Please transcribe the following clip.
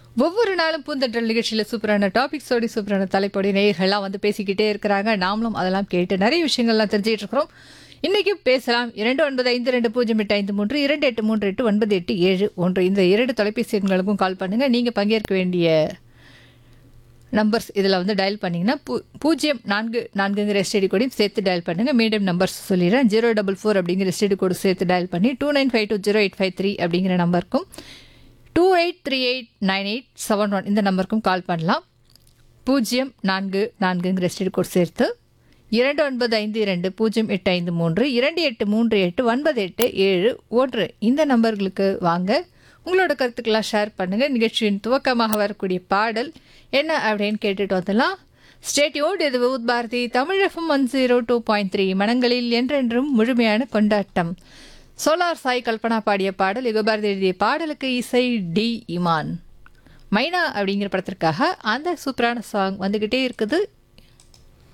ஒவ்வொரு நாளும் பூந்தன்றல் நிகழ்ச்சியில் சூப்பரான டாபிக்ஸோடி சூப்பரான தலைப்போடி நேயர்கள்லாம் வந்து பேசிக்கிட்டே இருக்கிறாங்க நாமளும் அதெல்லாம் கேட்டு நிறைய விஷயங்கள்லாம் தெரிஞ்சுக்கிட்டு இருக்கிறோம் இன்றைக்கும் பேசலாம் இரண்டு ஒன்பது ஐந்து ரெண்டு பூஜ்ஜியம் எட்டு ஐந்து மூன்று இரண்டு எட்டு மூன்று எட்டு ஒன்பது எட்டு ஏழு ஒன்று இந்த இரண்டு தொலைபேசி எண்களுக்கும் கால் பண்ணுங்கள் நீங்கள் பங்கேற்க வேண்டிய நம்பர்ஸ் இதில் வந்து டயல் பண்ணிங்கன்னா பூ பூஜ்ஜியம் நான்கு நான்குங்கிற எஸ்டிடி கோடையும் சேர்த்து டயல் பண்ணுங்கள் மீடியம் நம்பர்ஸ் சொல்லிடுறேன் ஜீரோ டபுள் ஃபோர் அப்படிங்கிற எஸ்டிடி கோடு சேர்த்து டயல் பண்ணி two nine five two zero eight five three அப்படிங்கிற நம்பருக்கும் two eight three eight nine eight seven one இந்த நம்பருக்கும் கால் பண்ணலாம் பூஜ்ஜியம் நான்கு நான்குங்கிற எஸ்டிடி கோட் சேர்த்து இரண்டு ஒன்பது ஐந்து இரண்டு பூஜ்ஜியம் எட்டு ஐந்து மூன்று இரண்டு எட்டு மூன்று எட்டு ஒன்பது எட்டு ஏழு ஒன்று இந்த நம்பர்களுக்கு வாங்க உங்களோட கருத்துக்கெல்லாம் ஷேர் பண்ணுங்கள் நிகழ்ச்சியின் துவக்கமாக வரக்கூடிய பாடல் என்ன அப்படின்னு கேட்டுட்டு வந்துடலாம் ஸ்டேட்யோடு இது Vividh Bharati Tamil FM one zero two point three மனங்களில் என்றென்றும் முழுமையான கொண்டாட்டம் சோலார் சாய் கல்பனா பாடிய பாடல் யுகபாரதி எழுதிய பாடலுக்கு இசை டி இமான் மைனா அப்படிங்கிற படத்திற்காக அந்த சூப்பரான சாங் வந்துக்கிட்டே இருக்குது